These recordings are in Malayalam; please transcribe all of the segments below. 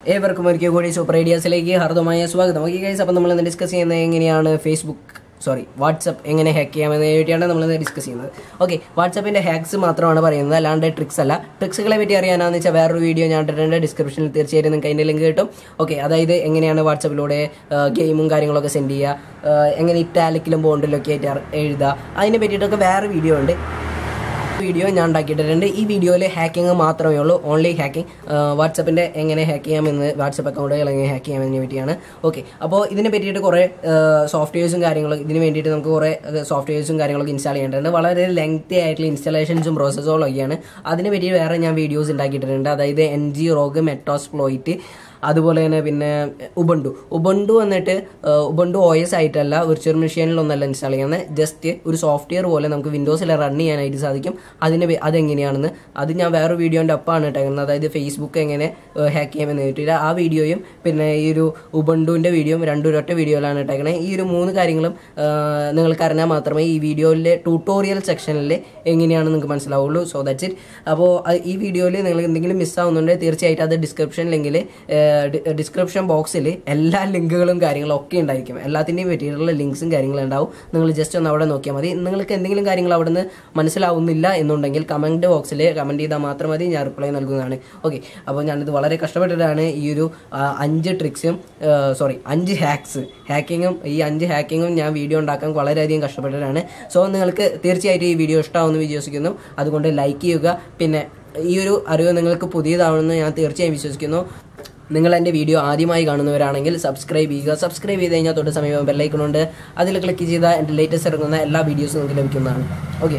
ഏവർക്കും ഒരിക്കൽ കൂടി സൂപ്പർ ഐഡിയാസിലേക്ക് ഹർദമായ സ്വാഗതം ഓക്കെ ഗൈസ് അപ്പോൾ നമ്മൾ ഇന്ന് ഡിസ്കസ് ചെയ്യുന്നത് എങ്ങനെയാണ് ഫേസ്ബുക്ക് സോറി വാട്സപ്പ് എങ്ങനെ ഹാക്ക് ചെയ്യാമെന്ന് വേണ്ടിയാണ് നമ്മൾ ഇന്ന് ഡിസ്കസ് ചെയ്യുന്നത് ഓക്കെ വാട്സപ്പിൻ്റെ ഹാക്സ് മാത്രമാണ് പറയുന്നത് അല്ലാണ്ട് ട്രിക്സ് അല്ല ട്രിക്സുകളെ പറ്റി അറിയാനാന്ന് വെച്ചാൽ വേറൊരു വീഡിയോ ഞാൻ ഇട്ടിട്ടുണ്ട് ഡിസ്ക്രിപ്ഷനിൽ തീർച്ചയായിട്ടും നിങ്ങൾക്ക് അതിൻ്റെ ലിങ്ക് കിട്ടും ഓക്കെ അതായത് എങ്ങനെയാണ് വാട്സപ്പിലൂടെ ഗെയിമും കാര്യങ്ങളൊക്കെ സെൻഡ് ചെയ്യുക ആ, എങ്ങനെ ഇറ്റാലിക്കിലും ബോണ്ടിലൊക്കെ ആയിട്ട് അർ- എഴുതുക അതിനെ പറ്റിയിട്ടൊക്കെ വേറെ വീഡിയോ ഉണ്ട് വീഡിയോ ഞാൻ ഉണ്ടാക്കിയിട്ടുണ്ട് ഈ വീഡിയോയിൽ ഹാക്കിംഗ് മാത്രമേ ഉള്ളൂ ഓൺലി ഹാക്കിംഗ് വാട്സപ്പിൻ്റെ എങ്ങനെ ഹാക്ക് ചെയ്യാമെന്ന് വാട്സപ്പ് അക്കൗണ്ടുകൾ എങ്ങനെ ഹാക്ക് ചെയ്യാമെന്നതിനെ പറ്റിയാണ് ഓക്കെ അപ്പോൾ ഇതിനെ പറ്റിയിട്ട് കുറേ സോഫ്റ്റ്വെയർസും കാര്യങ്ങളും ഇതിന് വേണ്ടിയിട്ട് നമുക്ക് കുറേ സോഫ്റ്റ്വെയർസും കാര്യങ്ങളൊക്കെ ഇൻസ്റ്റാൾ ചെയ്യേണ്ടതുണ്ട് വളരെ ലെങ്തി ആയിട്ടുള്ള ഇൻസ്റ്റാളേഷൻസും പ്രോസസ്സുകളൊക്കെയാണ് അതിനെ പറ്റി വേറെ ഞാൻ വീഡിയോസ് ഉണ്ടാക്കിയിട്ടുണ്ട് അതായത് എൻ ജി റോഗ് മെറ്റോസ്പ്ലോയിറ്റ് അതുപോലെ തന്നെ പിന്നെ ഉബണ്ടു ഉബണ്ടു വന്നിട്ട് ഉബണ്ടു ഒ എസ് ആയിട്ടല്ല വിർച്വൽ മെഷീനിലൊന്നല്ല ഇൻസ്റ്റാൾ ചെയ്യുന്നത് ജസ്റ്റ് ഒരു സോഫ്റ്റ്വെയർ പോലെ നമുക്ക് വിൻഡോസിൽ റൺ ചെയ്യാനായിട്ട് സാധിക്കും അതിന് വേ- അതെങ്ങനെയാണെന്ന് അത് ഞാൻ വേറെ വീഡിയോൻ്റെ ഒപ്പമാണ് ഇട്ടേക്കുന്നത് അതായത് ഫേസ്ബുക്ക് എങ്ങനെ ഹാക്ക് ചെയ്യാമെന്ന് കിട്ടിയില്ല ആ വീഡിയോയും പിന്നെ ഈ ഒരു ഉബണ്ടുവിൻ്റെ വീഡിയോയും രണ്ടും ഒരൊറ്റ വീഡിയോയിലാണ് ഇട്ടേക്കുന്നത് ഈ ഒരു മൂന്ന് കാര്യങ്ങളും ആ, നിങ്ങൾക്ക് അറിഞ്ഞാൽ മാത്രമേ ഈ വീഡിയോയിലെ ട്യൂട്ടോറിയൽ സെക്ഷനിൽ എങ്ങനെയാണ് നിങ്ങൾക്ക് മനസ്സിലാവുള്ളൂ സോ ദാറ്റ്സ് ഇറ്റ് അപ്പോൾ ഈ വീഡിയോയിൽ നിങ്ങൾക്ക് എന്തെങ്കിലും മിസ്സാവുന്നുണ്ടെങ്കിൽ തീർച്ചയായിട്ടും അത് ഡിസ്ക്രിപ്ഷൻ ലിങ്കിൽ ഡിസ്ക്രിപ്ഷൻ ബോക്സിൽ എല്ലാ ലിങ്കുകളും കാര്യങ്ങളും ഒക്കെ ഉണ്ടായിരിക്കും എല്ലാത്തിൻ്റെയും പറ്റിയിട്ടുള്ള ലിങ്ക്സും കാര്യങ്ങളും ഉണ്ടാവും നിങ്ങൾ ജസ്റ്റ് ഒന്ന് അവിടെ നോക്കിയാൽ മതി നിങ്ങൾക്ക് എന്തെങ്കിലും കാര്യങ്ങൾ അവിടെ നിന്ന് മനസ്സിലാവുന്നില്ല എന്നുണ്ടെങ്കിൽ കമൻറ്റ് ബോക്സിൽ കമൻറ്റ് ചെയ്താൽ മാത്രം മതി ഞാൻ റിപ്ലൈ നൽകുന്നതാണ് ഓക്കെ അപ്പോൾ ഞാനിത് വളരെ കഷ്ടപ്പെട്ടിട്ടാണ് ഈ ഒരു ആ, അഞ്ച് ട്രിക്സും സോറി അഞ്ച് ഹാക്സ് ഹാക്കിങ്ങും ഈ അഞ്ച് ഹാക്കിങ്ങും ഞാൻ വീഡിയോ ഉണ്ടാക്കാൻ വളരെയധികം കഷ്ടപ്പെട്ടിട്ടാണ് സോ നിങ്ങൾക്ക് തീർച്ചയായിട്ടും ഈ വീഡിയോ ഇഷ്ടമാവുമെന്ന് വിശ്വസിക്കുന്നു അതുകൊണ്ട് ലൈക്ക് ചെയ്യുക പിന്നെ ഈ ഒരു അറിവ് നിങ്ങൾക്ക് പുതിയതാണെന്ന് ഞാൻ തീർച്ചയായും വിശ്വസിക്കുന്നു നിങ്ങൾ എൻ്റെ വീഡിയോ ആദ്യമായി കാണുന്നവരാണെങ്കിൽ സബ്സ്ക്രൈബ് ചെയ്യുക സബ്സ്ക്രൈബ് ചെയ്ത് കഴിഞ്ഞാൽ തൊട്ട് സമീപം ബെല്ലൈക്കണുണ്ട് അതിൽ ക്ലിക്ക് ചെയ്താൽ എൻ്റെ ലേറ്റസ്റ്റ് ഇറങ്ങുന്ന എല്ലാ വീഡിയോസും നിങ്ങൾക്ക് ലഭിക്കുന്നതാണ് ഓക്കെ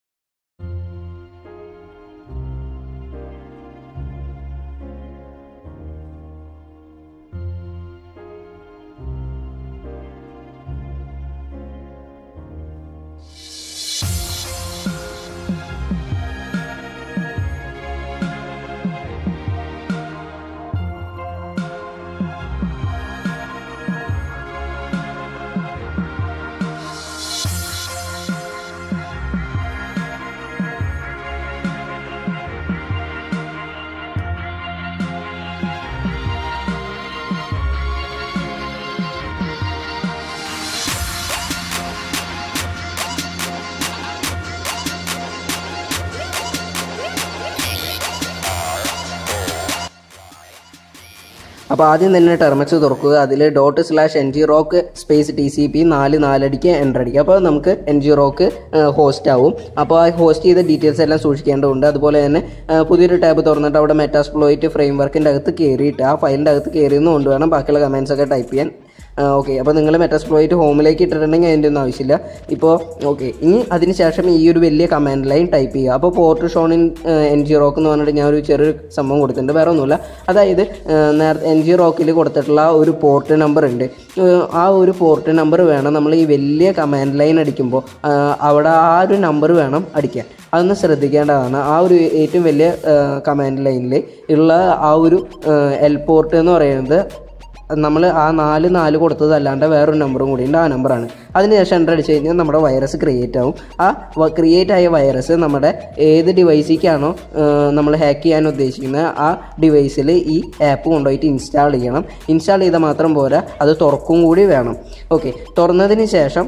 അപ്പോൾ ആദ്യം തന്നെ ടെർമക്സ് തുറക്കുക അതിൽ dot slash N G rock space T C P നാല് നാലടിക്ക് എൻ്റർ അടിക്കുക അപ്പോൾ നമുക്ക് എൻ ജി റോക്ക് ഹോസ്റ്റ് ആവും അപ്പോൾ ആ ഹോസ്റ്റ് ചെയ്ത ഡീറ്റെയിൽസ് എല്ലാം സൂക്ഷിക്കേണ്ടതുണ്ട് അതുപോലെ തന്നെ ആ, പുതിയൊരു ടാബ് തുറന്നിട്ട് അവിടെ മെറ്റാസ്പ്ലോയിറ്റ് ഫ്രെയിം വർക്കിൻ്റെ അകത്ത് കയറിയിട്ട് ആ ഫയലിൻ്റെ അകത്ത് കയറിയെന്ന് കൊണ്ട് വേണം ബാക്കിയുള്ള കമൻസ് ഒക്കെ ടൈപ്പ് ചെയ്യാൻ ഓക്കെ അപ്പോൾ നിങ്ങൾ മെറ്റാസ്പ്ലോയിറ്റ് ഹോമിലേക്ക് ഇട്ടിട്ടുണ്ടെങ്കിൽ അതിൻ്റെ ഒന്നും ആവശ്യമില്ല ഇപ്പോൾ ഓക്കെ ഇനി അതിന് ശേഷം ഈ ഒരു വലിയ കമാൻഡ് ലൈൻ ടൈപ്പ് ചെയ്യുക അപ്പോൾ port showing N G rock എന്ന് പറഞ്ഞിട്ട് ഞാൻ ഒരു ചെറിയൊരു സംഭവം കൊടുത്തിട്ടുണ്ട് വേറെ ഒന്നുമില്ല അതായത് നേരത്തെ എൻ ജി റോക്കിൽ കൊടുത്തിട്ടുള്ള ആ ഒരു പോർട്ട് നമ്പർ ഉണ്ട് ഏഹ് ആ ഒരു പോർട്ട് നമ്പർ വേണം നമ്മൾ ഈ വലിയ കമാൻഡ് ലൈൻ അടിക്കുമ്പോൾ അവിടെ ആ ഒരു നമ്പർ വേണം അടിക്കാൻ അതൊന്ന് ശ്രദ്ധിക്കേണ്ടതാണ് ആ ഒരു ഏറ്റവും വലിയ കമാൻഡ് ലൈനിൽ ഉള്ള ആ ഒരു എൽ പോർട്ട് എന്ന് പറയുന്നത് നമ്മൾ ആ നാല് നാല് കൊടുത്തത് അല്ലാണ്ട് വേറൊരു നമ്പറും കൂടി ഉണ്ട് ആ നമ്പറാണ് അതിനുശേഷം എൻ്റർ അടിച്ച് കഴിഞ്ഞാൽ നമ്മുടെ വൈറസ് ക്രിയേറ്റ് ആവും ആ ക്രിയേറ്റ് ആയ വൈറസ് നമ്മുടെ ഏത് ഡിവൈസിലേക്കാണോ നമ്മൾ ഹാക്ക് ചെയ്യാൻ ഉദ്ദേശിക്കുന്നത് ആ ഡിവൈസിൽ ഈ ആപ്പ് കൊണ്ടുപോയിട്ട് ഇൻസ്റ്റാൾ ചെയ്യണം ഇൻസ്റ്റാൾ ചെയ്താൽ മാത്രം പോരാ അത് തുറക്കും കൂടി വേണം ഓക്കെ തുറന്നതിന് ശേഷം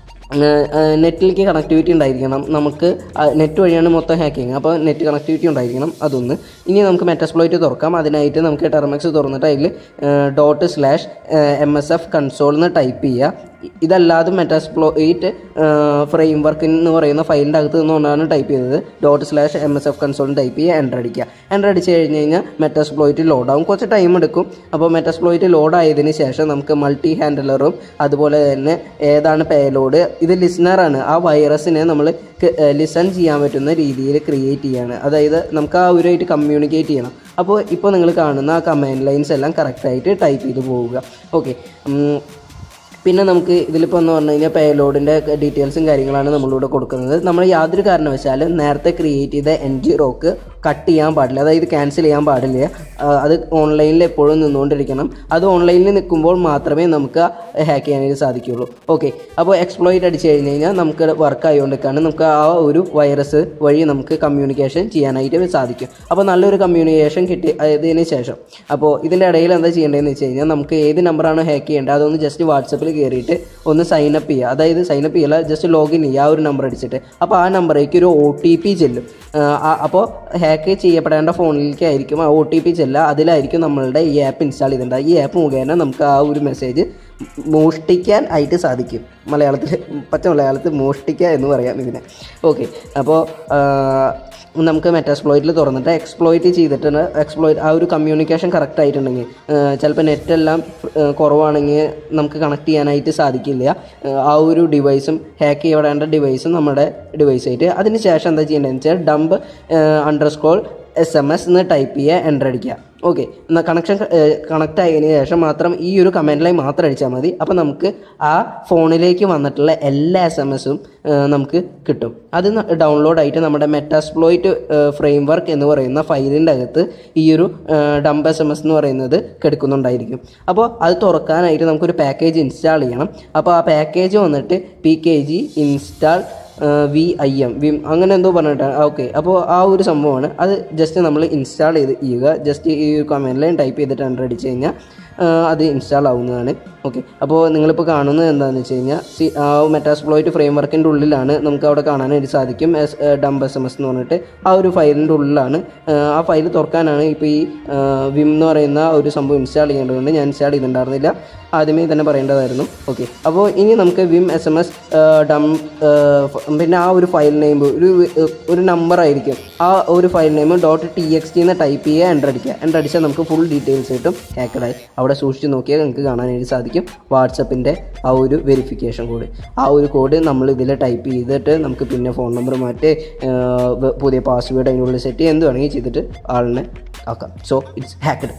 നെറ്റിലേക്ക് കണക്ടിവിറ്റി ഉണ്ടായിരിക്കണം നമുക്ക് നെറ്റ് വഴിയാണ് മൊത്തം ഹാക്കിങ് അപ്പോൾ നെറ്റ് കണക്ടിവിറ്റി ഉണ്ടായിരിക്കണം അതൊന്ന് ഇനി നമുക്ക് മെറ്റസ്പ്ലോയിറ്റ് തുറക്കാം അതിനായിട്ട് നമുക്ക് ടെർമക്സ് തുറന്നിട്ട് അതിൽ dot slash M S F console എന്ന് ടൈപ്പ് ചെയ്യുക ഇതല്ലാതെ മെറ്റാസ്പ്ലോയിറ്റ് ഫ്രെയിം വർക്ക് എന്ന് പറയുന്ന ഫയലിൻ്റെ അകത്ത് നിന്നുകൊണ്ടാണ് ടൈപ്പ് ചെയ്തത് dot slash M S F console type ചെയ്യുക എൻ്റർ അടിക്കുക എൻ്റർ അടിച്ച് കഴിഞ്ഞ് കഴിഞ്ഞാൽ മെറ്റാസ്പ്ലോയിറ്റ് ലോഡ് ആവും കുറച്ച് ടൈം എടുക്കും അപ്പോൾ മെറ്റാസ്പ്ലോയിറ്റ് ലോഡ് ആയതിന് ശേഷം നമുക്ക് മൾട്ടി ഹാൻഡിലറും അതുപോലെ തന്നെ ഏതാണ് പേലോഡ് ഇത് ലിസണറാണ് ആ വൈറസിനെ നമ്മൾ ലിസൺ ചെയ്യാൻ പറ്റുന്ന രീതിയിൽ ക്രിയേറ്റ് ചെയ്യാണ് അതായത് നമുക്ക് ആ അവരുമായിട്ട് കമ്മ്യൂണിക്കേറ്റ് ചെയ്യണം അപ്പോൾ ഇപ്പോൾ നിങ്ങൾ കാണുന്ന ആ കമാൻഡ് ലൈൻസ് എല്ലാം കറക്റ്റായിട്ട് ടൈപ്പ് ചെയ്ത് പോവുക ഓക്കെ പിന്നെ നമുക്ക് ഇതിലിപ്പോൾ എന്ന് പറഞ്ഞു കഴിഞ്ഞാൽ പേലോഡിൻ്റെ ഡീറ്റെയിൽസും കാര്യങ്ങളാണ് നമ്മളിവിടെ കൊടുക്കുന്നത് നമ്മൾ യാതൊരു കാരണവശാലും നേരത്തെ ക്രിയേറ്റ് ചെയ്ത എൻ ജി റോക്ക് കട്ട് ചെയ്യാൻ പാടില്ല അതായത് ക്യാൻസൽ ചെയ്യാൻ പാടില്ല ആ, അത് ഓൺലൈനിൽ എപ്പോഴും നിന്നുകൊണ്ടിരിക്കണം അത് ഓൺലൈനിൽ നിൽക്കുമ്പോൾ മാത്രമേ നമുക്ക് ഹാക്ക് ചെയ്യാനായിട്ട് സാധിക്കുകയുള്ളൂ ഓക്കെ അപ്പോൾ എക്സ്പ്ലോയിറ്റ് അടിച്ച് കഴിഞ്ഞ് കഴിഞ്ഞാൽ നമുക്ക് വർക്ക് ആയതുകൊണ്ടൊക്കെയാണ് നമുക്ക് ആ ഒരു വൈറസ് വഴി നമുക്ക് കമ്മ്യൂണിക്കേഷൻ ചെയ്യാനായിട്ട് സാധിക്കും അപ്പോൾ നല്ലൊരു കമ്മ്യൂണിക്കേഷൻ കിട്ടി അതിന് ശേഷം അപ്പോൾ ഇതിൻ്റെ ഇടയിൽ എന്താ ചെയ്യേണ്ടതെന്ന് വെച്ച് കഴിഞ്ഞാൽ നമുക്ക് ഏത് നമ്പറാണോ ഹാക്ക് ചെയ്യേണ്ടത് അതൊന്ന് ജസ്റ്റ് വാട്സപ്പിൽ കയറിയിട്ട് ഒന്ന് സൈൻ അപ്പ് ചെയ്യുക അതായത് സൈൻ അപ്പ് ചെയ്യില്ല ജസ്റ്റ് ലോഗിൻ ചെയ്യുക ആ ഒരു നമ്പർ അടിച്ചിട്ട് അപ്പോൾ ആ നമ്പറേക്ക് ഒരു ഒ ടി പി ചെല്ലും അപ്പോൾ ഹാക്ക് ചെയ്യപ്പെടേണ്ട ഫോണിലേക്ക് ആയിരിക്കും ആ ഒ ടി പി ചെല്ലുക അതിലായിരിക്കും നമ്മളുടെ ഈ ആപ്പ് ഇൻസ്റ്റാൾ ചെയ്തിട്ടുണ്ടാകുക ഈ ആപ്പ് മുഖേന നമുക്ക് ആ ഒരു മെസ്സേജ് മോഷ്ടിക്കാൻ ആയിട്ട് സാധിക്കും മലയാളത്തിൽ പച്ച മലയാളത്തിൽ മോഷ്ടിക്കുക എന്ന് പറയാം ഇതിനെ ഓക്കെ അപ്പോൾ നമുക്ക് മെറ്റാസ്പ്ലോയിറ്റിൽ തുറന്നിട്ട് എക്സ്പ്ലോയിറ്റ് ചെയ്തിട്ട് എക്സ്പ്ലോയിറ്റ് ആ ഒരു കമ്മ്യൂണിക്കേഷൻ കറക്റ്റ് ആയിട്ടുണ്ടെങ്കിൽ ചിലപ്പോൾ നെറ്റെല്ലാം കുറവാണെങ്കിൽ നമുക്ക് കണക്ട് ചെയ്യാനായിട്ട് സാധിക്കില്ല ആ, ആ ഒരു ഡിവൈസും ഹാക്ക് ചെയ്യപ്പെടേണ്ട ഡിവൈസും നമ്മുടെ ഡിവൈസായിട്ട് അതിന് ശേഷം എന്താ ചെയ്യേണ്ടതെന്ന് വെച്ചാൽ dump underscore S M S എന്ന് ടൈപ്പ് ചെയ്യുക എൻ്റർ അടിക്കുക ഓക്കെ എന്നാൽ കണക്ഷൻ കണക്ട് ആയതിനു ശേഷം മാത്രം ഈ ഒരു കമൻറ്റ് ലൈൻ മാത്രം അടിച്ചാൽ മതി അപ്പോൾ നമുക്ക് ആ ഫോണിലേക്ക് വന്നിട്ടുള്ള എല്ലാ എസ് എം എസും നമുക്ക് കിട്ടും അത് ഡൗൺലോഡ് ആയിട്ട് നമ്മുടെ മെറ്റാസ്പ്ലോയിറ്റ് ഫ്രെയിം വർക്ക് എന്ന് പറയുന്ന ഫയലിൻ്റെ അകത്ത് ഈ ഒരു ഡംപ് എസ് എം എസ് എന്ന് പറയുന്നത് കിടക്കുന്നുണ്ടായിരിക്കും അപ്പോൾ അത് തുറക്കാനായിട്ട് നമുക്കൊരു പാക്കേജ് ഇൻസ്റ്റാൾ ചെയ്യണം അപ്പോൾ ആ പാക്കേജ് വന്നിട്ട് P K G install V I M vim അങ്ങനെ എന്തോ പറഞ്ഞിട്ടാണ് ഓക്കെ അപ്പോൾ ആ ഒരു സംഭവമാണ് അത് ജസ്റ്റ് നമ്മൾ ഇൻസ്റ്റാൾ ചെയ്ത് ചെയ്യുക ജസ്റ്റ് ഈ കമൻറ്റ് ലൈൻ ടൈപ്പ് ചെയ്തിട്ട് എൻ്റർ അടിച്ച് കഴിഞ്ഞാൽ ആ, അത് ഇൻസ്റ്റാൾ ആവുന്നതാണ് ഓക്കെ അപ്പോൾ നിങ്ങളിപ്പോൾ കാണുന്നത് എന്താണെന്ന് വെച്ച് കഴിഞ്ഞാൽ സി ആ മെറ്റാസ്പ്ലോയിറ്റ് ഫ്രെയിം വർക്കിൻ്റെ ഉള്ളിലാണ് നമുക്ക് അവിടെ കാണാനായിട്ട് സാധിക്കും S dump S M S എന്ന് പറഞ്ഞിട്ട് ആ ഒരു ഫയലിൻ്റെ ഉള്ളിലാണ് ആ, ആ ഫയൽ തുറക്കാനാണ് ഇപ്പോൾ ഈ ആ, വിം എന്ന് പറയുന്ന ഒരു സംഭവം ഇൻസ്റ്റാൾ ചെയ്യേണ്ടതുകൊണ്ട് ഞാൻ ഇൻസ്റ്റാൾ ചെയ്തിട്ടുണ്ടായിരുന്നില്ല ആദ്യമേ തന്നെ പറയേണ്ടതായിരുന്നു ഓക്കെ അപ്പോൾ ഇനി നമുക്ക് vim S M S dump പിന്നെ ആ ഒരു ഫയൽ നെയിം ഒരു ഒരു നമ്പർ ആയിരിക്കും ആ ഒരു file name dot T X T എന്ന് ടൈപ്പ് ചെയ്യുക എൻ്റർ അടിക്കുക എൻ്റർ അടിച്ചാൽ നമുക്ക് ഫുൾ ഡീറ്റെയിൽസ് കിട്ടും ഹാക്കഡായി അവിടെ സൂക്ഷിച്ച് നോക്കിയാൽ നിങ്ങൾക്ക് കാണാനായിട്ട് സാധിക്കും വാട്സപ്പിൻ്റെ ആ ഒരു വെരിഫിക്കേഷൻ കോഡ് ആ ഒരു കോഡ് നമ്മൾ ഇതിൽ ടൈപ്പ് ചെയ്തിട്ട് നമുക്ക് പിന്നെ ഫോൺ നമ്പർ മാറ്റി ആ, വ- പുതിയ പാസ്വേഡ് അതിനുള്ളിൽ സെറ്റ് ചെയ്യുക എന്ത് വേണമെങ്കിൽ ചെയ്തിട്ട് ആളിനെ ആക്കാം സോ ഇറ്റ്സ് ഹാക്കഡ്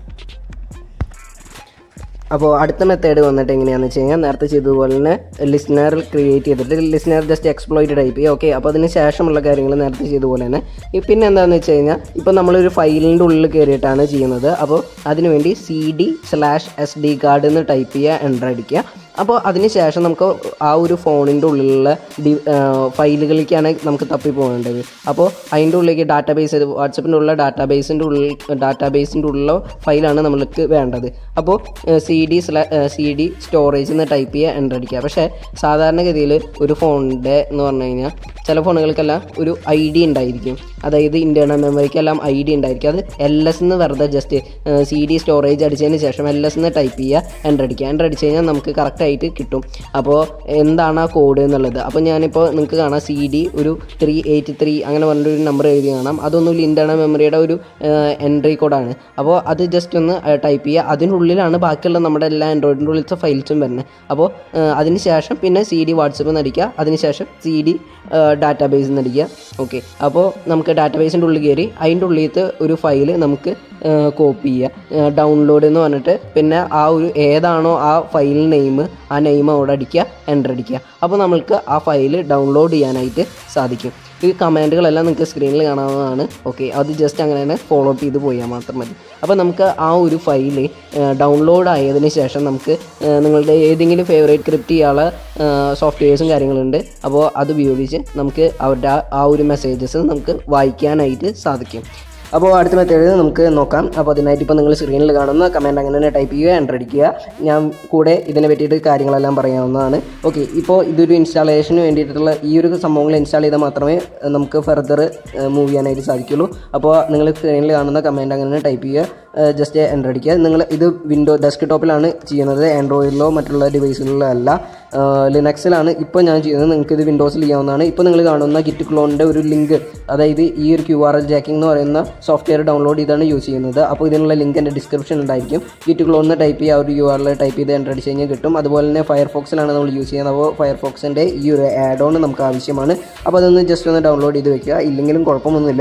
അപ്പോൾ അടുത്ത മെത്തേഡ് വന്നിട്ട് എങ്ങനെയാണെന്ന് വെച്ച് കഴിഞ്ഞാൽ നേരത്തെ ചെയ്തതുപോലെ തന്നെ ലിസ്നറിൽ ക്രിയേറ്റ് ചെയ്തിട്ട് ലിസ്നർ ജസ്റ്റ് എക്സ്പ്ലോയിറ്റ് ടൈപ്പ് ചെയ്യുക ഓക്കെ അപ്പോൾ അതിന് ശേഷമുള്ള കാര്യങ്ങൾ നേരത്തെ ചെയ്തതുപോലെ തന്നെ ഈ പിന്നെ എന്താണെന്ന് വെച്ച് കഴിഞ്ഞാൽ ഇപ്പോൾ നമ്മളൊരു ഫയലിൻ്റെ ഉള്ളിൽ കയറിയിട്ടാണ് ചെയ്യുന്നത് അപ്പോൾ അതിനുവേണ്ടി C D slash S D card എന്ന് ടൈപ്പ് ചെയ്യുക എൻ്റർ അടിക്കുക അപ്പോൾ അതിന് ശേഷം നമുക്ക് ആ ഒരു ഫോണിൻ്റെ ഉള്ളിലുള്ള ഡി ഫയലുകളിലേക്കാണ് നമുക്ക് തപ്പി പോകേണ്ടത് അപ്പോൾ അതിൻ്റെ ഉള്ളിലേക്ക് ഡാറ്റാബേസ് വാട്സപ്പിൻ്റെ ഉള്ള ഡാറ്റാബേസിൻ്റെ ഉള്ളിൽ ഡാറ്റാബേസിൻ്റെ ഉള്ള ഫയലാണ് നമ്മൾക്ക് വേണ്ടത് അപ്പോൾ C D slash C D storage എന്ന് ടൈപ്പ് ചെയ്യുക എൻ്റർ അടിക്കുക പക്ഷേ സാധാരണഗതിയിൽ ഒരു ഫോണിൻ്റെ എന്ന് പറഞ്ഞു കഴിഞ്ഞാൽ ചില ഫോണുകൾക്കെല്ലാം ഒരു ഐ ഡി ഉണ്ടായിരിക്കും അതായത് ഇൻറ്റേർണൽ മെമ്മറിക്കെല്ലാം ഐ ഡി ഉണ്ടായിരിക്കും അത് എൽ എസ് എന്ന് വെറുതെ ജസ്റ്റ് സി ഡി സ്റ്റോറേജ് അടിച്ചതിന് ശേഷം എൽ എസ് എന്ന് ടൈപ്പ് ചെയ്യുക എൻ്റർ അടിക്കുക എൻ്റർ അടിച്ച് കഴിഞ്ഞാൽ നമുക്ക് കറക്റ്റ് ആയിട്ട് കിട്ടും അപ്പോൾ എന്താണ് ആ കോഡ് എന്നുള്ളത് അപ്പോൾ ഞാനിപ്പോൾ നിങ്ങൾക്ക് കാണാം സി ഡി ഒരു ത്രീ എയ്റ്റ് ത്രീ അങ്ങനെ പറഞ്ഞൊരു നമ്പർ എഴുതി കാണാം അതൊന്നും ഇൻറ്റേർണൽ മെമ്മറിയുടെ ഒരു എൻട്രി കോഡാണ് അപ്പോൾ അത് ജസ്റ്റ് ഒന്ന് ടൈപ്പ് ചെയ്യുക അതിനുള്ളിലാണ് ബാക്കിയുള്ള നമ്മുടെ എല്ലാ ആൻഡ്രോയിഡിൻ്റെ ഉള്ളിലത്തെ ഫയൽസും വരുന്നത് അപ്പോൾ അതിന് ശേഷം പിന്നെ സി ഡി വാട്സപ്പ് നടിക്കുക അതിന് ശേഷം സി ഡി ഡാറ്റാബേസ് നടിക്കുക ഓക്കെ അപ്പോൾ നമുക്ക് ഡാറ്റാബേസിൻ്റെ ഉള്ളിൽ കയറി അതിൻ്റെ ഉള്ളിലത്തെ ഒരു ഫയൽ നമുക്ക് കോപ്പി ചെയ്യുക ഡൗൺലോഡ് എന്ന് പറഞ്ഞിട്ട് പിന്നെ ആ ഒരു ഏതാണോ ആ ഫയൽ നെയിം ആ നെയിം അവിടെ അടിക്കുക എൻ്റർ അടിക്കുക അപ്പോൾ നമ്മൾക്ക് ആ ഫയൽ ഡൗൺലോഡ് ചെയ്യാനായിട്ട് സാധിക്കും ഈ കമാൻഡുകളെല്ലാം നിങ്ങൾക്ക് സ്ക്രീനിൽ കാണാവുന്നതാണ് ഓക്കെ അത് ജസ്റ്റ് അങ്ങനെ തന്നെ ഫോളോ അപ്പ് ചെയ്ത് പോയാൽ മാത്രം മതി അപ്പോൾ നമുക്ക് ആ ഒരു ഫയൽ ഡൗൺലോഡ് ആയതിനു ശേഷം നമുക്ക് ഏഹ്, നിങ്ങളുടെ ഏതെങ്കിലും ഫേവറേറ്റ് ക്രിപ്റ്റ് ചെയ്യാനുള്ള സോഫ്റ്റ്വെയർസും കാര്യങ്ങളുണ്ട് അപ്പോൾ അത് ഉപയോഗിച്ച് നമുക്ക് അവരുടെ ആ- ആ ഒരു മെസ്സേജസ് നമുക്ക് വായിക്കാനായിട്ട് സാധിക്കും അപ്പോൾ അടുത്ത മെത്തേഡ് നമുക്ക് നോക്കാം അപ്പോൾ അതിനായിട്ട് ഇപ്പോൾ നിങ്ങൾ സ്ക്രീനിൽ കാണുന്ന കമൻറ്റ് അങ്ങനെ തന്നെ ടൈപ്പ് ചെയ്യുക എൻ്റർ അടിക്കുക ഞാൻ കൂടെ ഇതിനെ പറ്റിയിട്ട് കാര്യങ്ങളെല്ലാം പറയാവുന്നതാണ് ഓക്കെ ഇപ്പോൾ ഇതൊരു ഇൻസ്റ്റാളേഷന് വേണ്ടിയിട്ടുള്ള ഈ ഒരു സംഭവങ്ങൾ ഇൻസ്റ്റാൾ ചെയ്താൽ മാത്രമേ ഏഹ്, നമുക്ക് ഫർദർ മൂവ് ചെയ്യാനായിട്ട് സാധിക്കുള്ളൂ അപ്പോൾ നിങ്ങൾ സ്ക്രീനിൽ കാണുന്ന കമൻറ്റ് അങ്ങനെ ടൈപ്പ് ചെയ്യുക ജസ്റ്റ് എൻ്റർ അടിക്കുക നിങ്ങൾ ഇത് വിൻഡോ ഡെസ്ക് ടോപ്പിലാണ് ചെയ്യുന്നത് ആൻഡ്രോയിഡിലോ മറ്റുള്ള ഡിവൈസുകളിലോ അല്ല ലിനക്സിലാണ് ഇപ്പോൾ ഞാൻ ചെയ്യുന്നത് നിങ്ങൾക്ക് ഇത് വിൻഡോസിൽ ചെയ്യാവുന്നതാണ് ഇപ്പോൾ നിങ്ങൾ കാണുന്ന ഗിറ്റ് ക്ലോണിൻ്റെ ഒരു ലിങ്ക് അതായത് ഈ ഒരു ക്യു ആർ എൽ ജാക്കിംഗ് എന്ന് പറയുന്ന സോഫ്റ്റ്വെയർ ഡൗൺലോഡ് ചെയ്താണ് യൂസ് ചെയ്യുന്നത് അപ്പോൾ ഇതിനുള്ള ലിങ്ക് എൻ്റെ ഡിസ്ക്രിപ്ഷൻ ഉണ്ടായിരിക്കും ഗിറ്റ് ക്ലോൺ എന്ന് ടൈപ്പ് ചെയ്യുക ആ ഒരു യു ആർ എൽ ടൈപ്പ് ചെയ്ത് എൻ്റർ അടിച്ച് കഴിഞ്ഞാൽ കിട്ടും അതുപോലെ തന്നെ ഫയർഫോക്സിലാണ് നമ്മൾ യൂസ് ചെയ്യുന്നത് അപ്പോൾ ഫയർഫോക്സിൻ്റെ ഈ ഒരു ആഡ് ഓൺ നമുക്ക് ആവശ്യമാണ് അപ്പോൾ അതൊന്ന് ജസ്റ്റ് ഒന്ന് ഡൗൺലോഡ് ചെയ്ത് വെക്കുക ഇല്ലെങ്കിലും കുഴപ്പമൊന്നുമില്ല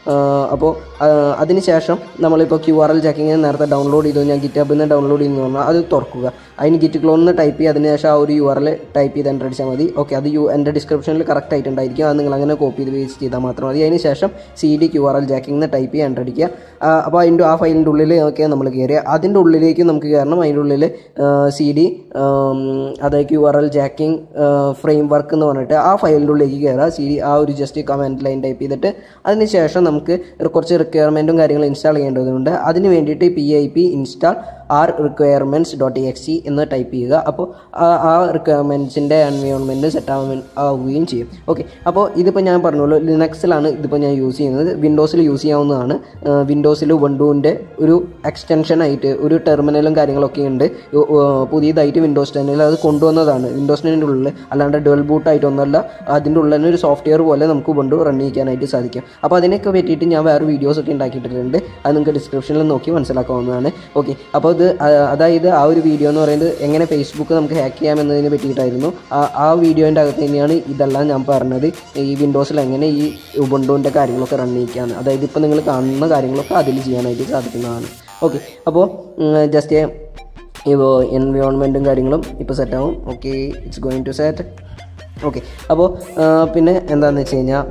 അപ്പോൾ അതിന് ശേഷം നമ്മളിപ്പോൾ ക്യു ആർ എൽ ചാക്കിങ് നേരത്തെ ഡൗൺലോഡ് ചെയ്തു ഞാൻ ഗിറ്റബിൽ നിന്ന് ഡൗൺലോഡ് ചെയ്യുന്നു പറഞ്ഞാൽ അത് തുറക്കുക അതിന് ഗിറ്റ് ക്ലോൺ എന്ന് ടൈപ്പ് ചെയ്യുക അതിന് ശേഷം ആ ഒരു യു ആർ എൽ ടൈപ്പ് ചെയ്ത് എൻ്റർ അടിച്ചാൽ മതി ഓക്കെ അത് യു എൻ്റെ ഡിസ്ക്രിപ്ഷനിൽ കറക്റ്റ് ആയിട്ടുണ്ടായിരിക്കും അത് നിങ്ങൾ അങ്ങനെ കോപ്പി ചെയ്ത് പേസ്റ്റ് ചെയ്താൽ മാത്രം മതി അതിന് ശേഷം C D Q R L jacking എന്ന് ടൈപ്പ് ചെയ്യുക എൻ്റർ അടിക്കുക ആ, അപ്പോൾ അതിൻ്റെ ആ ഫയലിൻ്റെ ഉള്ളിൽ ഒക്കെ നമ്മൾ കയറിയ അതിൻ്റെ ഉള്ളിലേക്ക് നമുക്ക് കയറണം അതിൻ്റെ ഉള്ളിൽ സി ഡി അതായത് Q R L jacking framework എന്ന് പറഞ്ഞിട്ട് ആ ഫയലിൻ്റെ ഉള്ളിലേക്ക് കയറുക സി ഡി ആ ഒരു ജസ്റ്റ് കമൻറ്റ് ലൈൻ ടൈപ്പ് ചെയ്തിട്ട് അതിന് ശേഷം നമുക്ക് കുറച്ച് റിക്വയർമെൻറ്റും കാര്യങ്ങളും ഇൻസ്റ്റാൾ ചെയ്യേണ്ടതുണ്ട് അതിന് വേണ്ടിയിട്ട് P I P install R requirements dot X C എന്ന് ടൈപ്പ് ചെയ്യുക അപ്പോൾ ആ ആ റിക്വയർമെൻറ്റ്സിൻ്റെ എൻവയോൺമെൻറ്റ് സെറ്റ് ആവാൻ ആവുകയും ചെയ്യും ഓക്കെ അപ്പോൾ ഇതിപ്പോൾ ഞാൻ പറഞ്ഞോളൂ ലിനക്സിലാണ് ഇതിപ്പോൾ ഞാൻ യൂസ് ചെയ്യുന്നത് വിൻഡോസിൽ യൂസ് ചെയ്യാവുന്നതാണ് വിൻഡോസിൽ വണ്ടുവിൻ്റെ ഒരു എക്സ്റ്റൻഷൻ ആയിട്ട് ഒരു ടെർമിനലും കാര്യങ്ങളൊക്കെ ഉണ്ട് ഉ- ഉ- പുതിയതായിട്ട് വിൻഡോസ് ടെന്നിൽ അത് കൊണ്ടുവന്നതാണ് വിൻഡോസ് ടെന്നിൻ്റെ ഉള്ളിൽ അല്ലാണ്ട് ഡുവൽ ബൂട്ട് ആയിട്ടൊന്നുമല്ല അതിൻ്റെ ഉള്ളിൽ തന്നെ ഒരു സോഫ്റ്റ്വെയർ പോലെ നമുക്ക് വണ്ടു റൺ ചെയ്യിക്കാനായിട്ട് സാധിക്കും അപ്പോൾ അതിനൊക്കെ പറ്റിയിട്ട് ഞാൻ വേറെ വീഡിയോസ് ഒക്കെ ഉണ്ടാക്കിയിട്ടുണ്ട് അത് നിങ്ങൾക്ക് ഡിസ്ക്രിപ്ഷനിൽ നോക്കി മനസ്സിലാക്കാവുന്നതാണ് ഓക്കെ അപ്പോൾ ഇത് ആ- അതായത് ആ ഒരു വീഡിയോ എന്ന് പറയുന്നത് എങ്ങനെ ഫേസ്ബുക്ക് നമുക്ക് ഹാക്ക് ചെയ്യാം എന്നതിനെ പറ്റിയിട്ടായിരുന്നു ആ ആ വീഡിയോൻ്റെ അകത്ത് തന്നെയാണ് ഇതെല്ലാം ഞാൻ പറഞ്ഞത് ഈ വിൻഡോസിൽ എങ്ങനെ ഈ ഉബുണ്ടുവിൻ്റെ കാര്യങ്ങളൊക്കെ റൺ ചെയ്യിക്കാന്ന് അതായത് ഇപ്പോൾ നിങ്ങൾ കാണുന്ന കാര്യങ്ങളൊക്കെ അതിൽ ചെയ്യാനായിട്ട് സാധിക്കുന്നതാണ് ഓക്കെ അപ്പോൾ ജസ്റ്റ് ഇപ്പോൾ എൻവയോൺമെൻറ്റും കാര്യങ്ങളും ഇപ്പോൾ സെറ്റാവും okay it's going to set okay അപ്പോൾ പിന്നെ എന്താണെന്ന് വെച്ച് കഴിഞ്ഞാൽ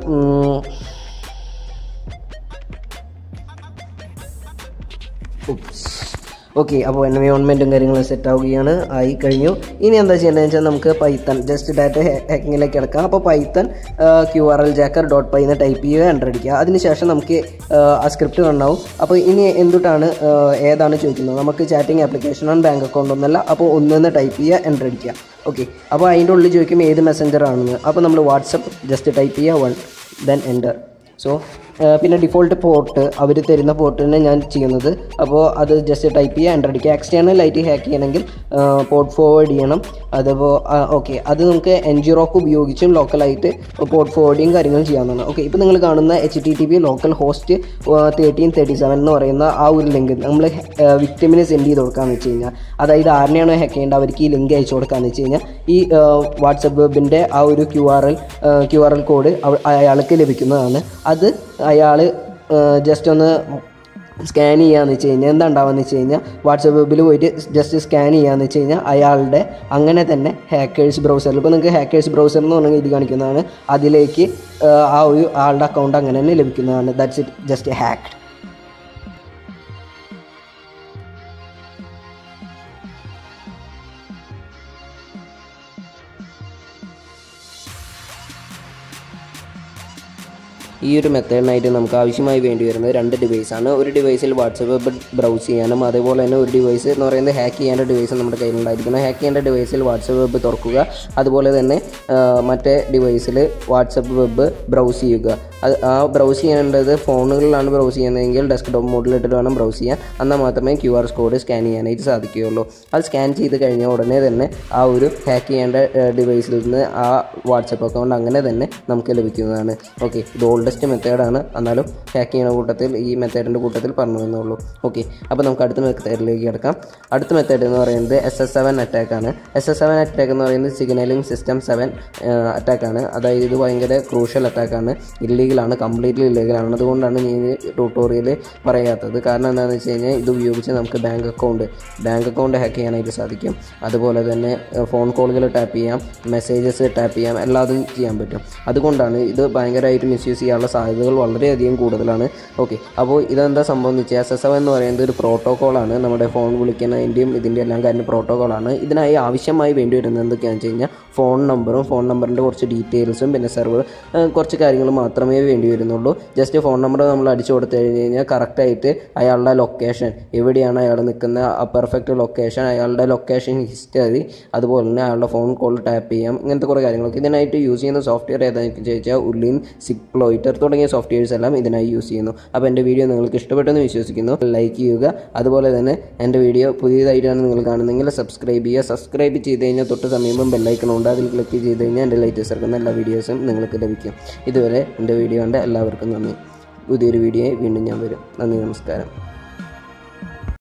ഓക്കെ അപ്പോൾ എൻവയോൺമെൻറ്റും കാര്യങ്ങളും സെറ്റ് ആവുകയാണ് ആയി കഴിഞ്ഞു ഇനി എന്താ ചെയ്യേണ്ടതെന്ന് വെച്ചാൽ നമുക്ക് പൈത്തൺ ജസ്റ്റ് ഡാറ്റ ഹാക്കിങ്ങിലേക്ക് കിടക്കാം അപ്പോൾ python Q R L jacker dot py എന്ന് ടൈപ്പ് ചെയ്യുക എൻ്റർ അടിക്കുക അതിനുശേഷം നമുക്ക് ആ, ആ സ്ക്രിപ്റ്റ് കാണാവും അപ്പോൾ ഇനി എന്തുട്ടാണ് ആ, ഏതാണ് ചോദിക്കുന്നത് നമുക്ക് ചാറ്റിംഗ് ആപ്ലിക്കേഷൻ ആണ് ബാങ്ക് അക്കൗണ്ട് ഒന്നല്ല അപ്പോൾ ഒന്നെന്ന് ടൈപ്പ് ചെയ്യുക എൻ്റർ അടിക്കുക ഓക്കെ അപ്പോൾ അതിൻ്റെ ഉള്ളിൽ ചോദിക്കും ഏത് മെസ്സഞ്ചർ ആണെന്ന് അപ്പോൾ നമ്മൾ വാട്സപ്പ് ജസ്റ്റ് ടൈപ്പ് ചെയ്യുക വൺ ദെൻ എൻ്റർ സോ പിന്നെ ഡിഫോൾട്ട് പോർട്ട് അവർ തരുന്ന പോർട്ട് തന്നെ ഞാൻ ചെയ്യുന്നത് അപ്പോൾ അത് ജസ്റ്റ് ടൈപ്പ് ചെയ്യുക എൻ്റർ അടിക്കുക എക്സ്റ്റേണൽ ആയിട്ട് ഹാക്ക് ചെയ്യണമെങ്കിൽ പോർട്ട് ഫോർവേഡ് ചെയ്യണം അതപ്പോൾ ഓക്കെ അത് നമുക്ക് എൻ ജി റോക്ക് ഉപയോഗിച്ചും ലോക്കലായിട്ട് പോർട്ട് ഫോർവേഡിങ് കാര്യങ്ങളും ചെയ്യാവുന്നതാണ് ഓക്കെ ഇപ്പോൾ നിങ്ങൾ കാണുന്ന H T T P local host thirteen thirty seven എന്ന് പറയുന്ന ആ ഒരു ലിങ്ക് നമ്മൾ വിക്ടിമിന് സെൻഡ് ചെയ്ത് കൊടുക്കാമെന്ന് വെച്ച് കഴിഞ്ഞാൽ അതായത് ആരിനെയാണോ ഹാക്ക് ചെയ്യേണ്ടത് അവർക്ക് ഈ ലിങ്ക് അയച്ചു കൊടുക്കാമെന്ന് വെച്ച് കഴിഞ്ഞാൽ ഈ വാട്സപ്പ് വെബിൻ്റെ ആ ഒരു Q R L Q R L code അയാൾക്ക് ലഭിക്കുന്നതാണ് അത് അയാൾ ജസ്റ്റ് ഒന്ന് സ്കാൻ ചെയ്യാന്ന് വെച്ച് കഴിഞ്ഞാൽ എന്താ ഉണ്ടാവുക വെച്ച് കഴിഞ്ഞാൽ വാട്സപ്പ് വെബിൽ പോയിട്ട് ജസ്റ്റ് സ്കാൻ ചെയ്യാന്ന് വെച്ച് കഴിഞ്ഞാൽ അയാളുടെ അങ്ങനെ തന്നെ ഹാക്കേഴ്സ് ബ്രൗസറിൽ ഇപ്പോൾ നിങ്ങൾക്ക് ഹാക്കേഴ്സ് ബ്രൗസർ എന്ന് പറഞ്ഞാൽ ഇത് കാണിക്കുന്നതാണ് അതിലേക്ക് ആ, ആ ഒരു ആളുടെ അക്കൗണ്ട് അങ്ങനെ തന്നെ ലഭിക്കുന്നതാണ് ദാറ്റ്സ് ഇറ്റ് ജസ്റ്റ് ഹാക്ഡ് ഈ ഒരു മെത്തേഡിനായിട്ട് നമുക്ക് ആവശ്യമായി വേണ്ടി വരുന്നത് രണ്ട് ഡിവൈസാണ് ഒരു ഡിവൈസിൽ വാട്സപ്പ് വെബ് ബ്രൗസ് ചെയ്യാനും അതേപോലെ തന്നെ ഒരു ഡിവൈസ് എന്ന് പറയുന്നത് ഹാക്ക് ചെയ്യേണ്ട ഡിവൈസ് നമ്മുടെ കയ്യിലുണ്ടായിരിക്കണം ഹാക്ക് ചെയ്യേണ്ട ഡിവൈസിൽ വാട്സപ്പ് വെബ് തുറക്കുക അതുപോലെ തന്നെ ആ, മറ്റേ ഡിവൈസിൽ വാട്സപ്പ് വെബ് ബ്രൗസ് ചെയ്യുക അത് ആ ബ്രൗസ് ചെയ്യേണ്ടത് ഫോണുകളിലാണ് ബ്രൗസ് ചെയ്യുന്നതെങ്കിൽ ഡെസ്ക്ടോപ്പ് മോഡിലിട്ടിട്ട് വേണം ബ്രൗസ് ചെയ്യാൻ എന്നാൽ മാത്രമേ ക്യു ആർ കോഡ് സ്കാൻ ചെയ്യാനായിട്ട് സാധിക്കുകയുള്ളൂ അത് സ്കാൻ ചെയ്ത് കഴിഞ്ഞ ഉടനെ തന്നെ ആ ഒരു ഹാക്ക് ചെയ്യേണ്ട ഡിവൈസിൽ നിന്ന് ആ വാട്സപ്പ് അക്കൗണ്ട് അങ്ങനെ തന്നെ നമുക്ക് ലഭിക്കുന്നതാണ് ഓക്കെ ഇത് ഓൾഡസ്റ്റ് മെത്തേഡാണ് എന്നാലും ഹാക്ക് ചെയ്യുന്ന കൂട്ടത്തിൽ ഈ മെത്തേഡിൻ്റെ കൂട്ടത്തിൽ പറഞ്ഞു എന്നുള്ളൂ ഓക്കെ അപ്പോൾ നമുക്ക് അടുത്ത മെത്തേഡിലേക്ക് കിടക്കാം അടുത്ത മെത്തേഡ് എന്ന് പറയുന്നത് എസ് എസ് സെവൻ അറ്റാക്കാണ് എസ് എസ് സെവൻ അറ്റാക്ക് എന്ന് പറയുന്നത് സിഗ്നലിംഗ് സിസ്റ്റം സെവൻ അറ്റാക്കാണ് അതായത് ഇത് ഭയങ്കര ക്രൂഷ്യൽ അറ്റാക്കാണ് ഇല്ലീഗലാണ് കംപ്ലീറ്റ്ലി ഇല്ലീഗലാണ് അതുകൊണ്ടാണ് ഞാൻ ട്യൂട്ടോറിയൽ പറയാത്തത് കാരണം എന്താണെന്ന് വെച്ച് കഴിഞ്ഞാൽ ഇത് ഉപയോഗിച്ച് നമുക്ക് bank account bank account hack ചെയ്യാനായിട്ട് സാധിക്കും അതുപോലെ തന്നെ ഫോൺ കോളുകൾ ടാപ്പ് ചെയ്യാം മെസ്സേജസ് ടാപ്പ് ചെയ്യാം എല്ലാതും ചെയ്യാൻ പറ്റും അതുകൊണ്ടാണ് ഇത് ഭയങ്കരമായിട്ട് മിസ്യൂസ് ചെയ്യാനുള്ള സാധ്യതകൾ വളരെയധികം കൂടുതലാണ് ഓക്കെ അപ്പോൾ ഇതെന്താ സംഭവം എന്ന് വെച്ചാൽ എസ് എസ് എന്ന് പറയുന്നത് ഒരു പ്രോട്ടോക്കോളാണ് നമ്മുടെ ഫോൺ വിളിക്കുന്നതിൻ്റെയും ഇതിൻ്റെ എല്ലാം കാര്യം പ്രോട്ടോക്കോളാണ് ഇതിനായി ആവശ്യമായി വേണ്ടി വരുന്നത് എന്തൊക്കെയാണെന്ന് വെച്ച് കഴിഞ്ഞാൽ ഫോൺ നമ്പറും ഫോൺ നമ്പറിൻ്റെ കുറച്ച് ഡീറ്റെയിൽസും പിന്നെ സെർവർ കുറച്ച് കാര്യങ്ങൾ മാത്രമേ വേണ്ടി വരുന്നുള്ളൂ ജസ്റ്റ് ഫോൺ നമ്പർ നമ്മൾ അടിച്ചു കൊടുത്തു കഴിഞ്ഞ് കഴിഞ്ഞാൽ കറക്റ്റായിട്ട് അയാളുടെ ലൊക്കേഷൻ എവിടെയാണ് അയാൾ നിൽക്കുന്ന ആ പെർഫെക്റ്റ് ലൊക്കേഷൻ അയാളുടെ ലൊക്കേഷൻ ഹിസ്റ്ററി അതുപോലെ തന്നെ അയാളുടെ ഫോൺ കോൾ ടാപ്പ് ചെയ്യാം ഇങ്ങനത്തെ കുറേ കാര്യങ്ങളൊക്കെ ഇതിനായിട്ട് യൂസ് ചെയ്യുന്ന സോഫ്റ്റ്വെയർ ഏതാണെന്ന് ചോദിച്ചാൽ ഉള്ളിൻ സിക്പ്ലോയിറ്റർ തുടങ്ങിയ സോഫ്റ്റ്വെയർസ് എല്ലാം ഇതിനായി യൂസ് ചെയ്യുന്നു അപ്പോൾ എൻ്റെ വീഡിയോ നിങ്ങൾക്ക് ഇഷ്ടപ്പെട്ടെന്ന് വിശ്വസിക്കുന്നു ലൈക്ക് ചെയ്യുക അതുപോലെ തന്നെ എൻ്റെ വീഡിയോ പുതിയതായിട്ടാണ് നിങ്ങൾ കാണുന്നതെങ്കിൽ സബ്സ്ക്രൈബ് ചെയ്യുക സബ്സ്ക്രൈബ് ചെയ്ത് കഴിഞ്ഞാൽ തൊട്ട് സമീപം ബെല്ലൈക്കണുണ്ട് അതിൽ ക്ലിക്ക് ചെയ്ത് കഴിഞ്ഞാൽ എൻ്റെ ലേറ്റസ്റ്റ് ഇറക്കുന്ന എല്ലാ വീഡിയോസും നിങ്ങൾക്ക് ലഭിക്കും ഇതുവരെ എൻ്റെ വീഡിയോ കണ്ട എല്ലാവർക്കും നന്ദി പുതിയൊരു വീഡിയോയിൽ വീണ്ടും ഞാൻ വരും നന്ദി നമസ്കാരം